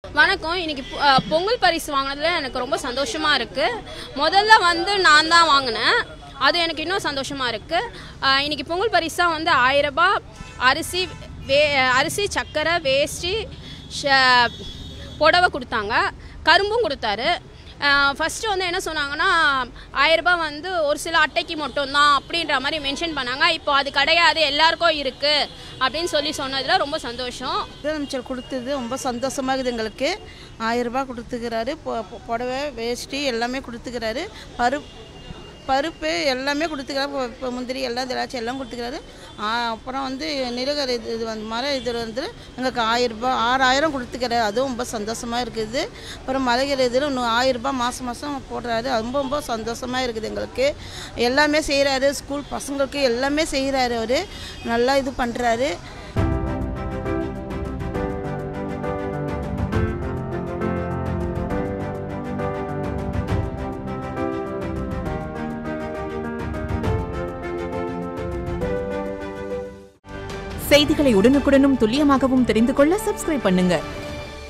வணக்கம் இன்னைக்கு பொ- அஹ், பொங்கல் பரிசு வாங்கினதுல எனக்கு ரொம்ப சந்தோஷமா இருக்கு முதல்ல வந்து நான் தான் வாங்கினேன் அது எனக்கு இன்னும் சந்தோஷமா இருக்கு அஹ், இன்னைக்கு பொங்கல் பரிசா வந்து ஆயிரம் ரூபாய் அரிசி வே அரிசி சர்க்கரை வேஷ்டி ஷ- புடவை கொடுத்தாங்க கரும்பும் கொடுத்தாரு ஃபஸ்ட்டு வந்து என்ன சொன்னாங்கன்னா ஆயிரம் ரூபாய் வந்து ஒரு சில அட்டைக்கு மட்டும்தான் அப்படின்ற மாதிரி மென்ஷன் பண்ணாங்க இப்போ அது கிடையாது எல்லாருக்கும் இருக்குது அப்படின்னு சொல்லி சொன்னதில் ரொம்ப சந்தோஷம் முதலமைச்சர் கொடுத்தது ரொம்ப சந்தோஷமா இருக்குது எங்களுக்கு ஆயிரம் ரூபாய் கொடுத்துக்கிறாரு பொ- பொ- புடவை வேஷ்டி எல்லாமே கொடுத்துக்கிறாரு பருப்பு பருப்பு எல்லாமே கொடுத்துக்கிறாரு இப்போ- இப்போ முந்திரி எல்லாம் திராட்சை எல்லாம் கொடுத்துக்கிறாரு ஆ, அப்புறம் வந்து நிலகர இது இது வந்து மர இது வந்து எங்களுக்கு ஆயிரம் ரூபாய் ஆறாயிரம் கொடுத்துக்கிறாரு அதுவும் ரொம்ப சந்தோஷமாக இருக்குது அப்புறம் மலைகிற இதில் இன்னும் ஆயிரம் ரூபாய் மாதம் மாதம் போடுறாரு ரொம்ப ரொம்ப சந்தோஷமாக இருக்குது எங்களுக்கு எல்லாமே செய்கிறாரு ஸ்கூல் பசங்களுக்கு எல்லாமே செய்கிறாரு அவர் நல்லா இது பண்ணுறாரு செய்திகளை உடனுக்குடனும் துல்லியமாகவும் தெரிந்து கொள்ள சப்ஸ்கிரைப் பண்ணுங்க